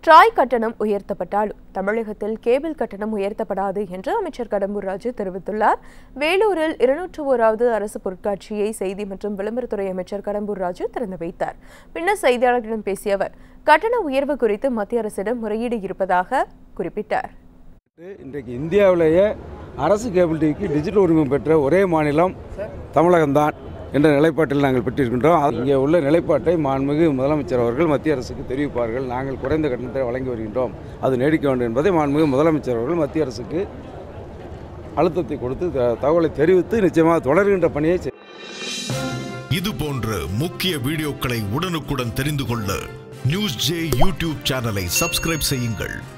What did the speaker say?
TRAI கட்டணம் உயர்த்தப்பட்டாலும் தமிழகத்தில் cable கட்டணம் உயர்த்தப்படாது என்று அமைச்சர் கடம்பூர் ராஜு தெரிவித்துள்ளார் வேலூரில் இருநூற்று ஓராவது அரசு பொருட்காட்சியை செய்தி மற்றும் விளம்பரத்துறை அமைச்சர் கடம்பூர் ராஜு திறந்து வைத்தார் பின்னர் செய்தியாளர்களிடம் பேசிய அவர் கட்டண உயர்வு குறித்து மத்திய அரசிடம் முறையீடு இருப்பதாக குறிப்பிட்டார் இன்றைக்கு இந்தியாவிலேயே அரசு கேபிள் டிவிக்கு டிஜிட்டல் உரிமம் பெற்ற ஒரே மாநிலம் தமிழகம்தான் என்ற நிலைப்பாட்டில் நாங்கள் பெற்றிருக்கின்றோம் அது இங்கே உள்ள நிலைப்பாட்டை மாண்புமிகு முதலமைச்சர் அவர்கள் மத்திய அரசுக்கு தெரிவிப்பார்கள் நாங்கள் குறைந்த கட்டணத்தை வழங்கி வருகின்றோம் அது நீடிக்க வேண்டும் என்பதை மாண்புமிகு முதலமைச்சர் அவர்கள் மத்திய அரசுக்கு அழுத்தத்தை கொடுத்து த- தகவலை தெரிவித்து நிச்சயமாக தொடர்கின்ற பணியை செய்- இது போன்ற முக்கிய வீடியோக்களை உடனுக்குடன் தெரிந்து கொள்ள நியூஸ் ஜே யூடியூப் சேனலை சப்ஸ்கிரைப் செய்யுங்கள்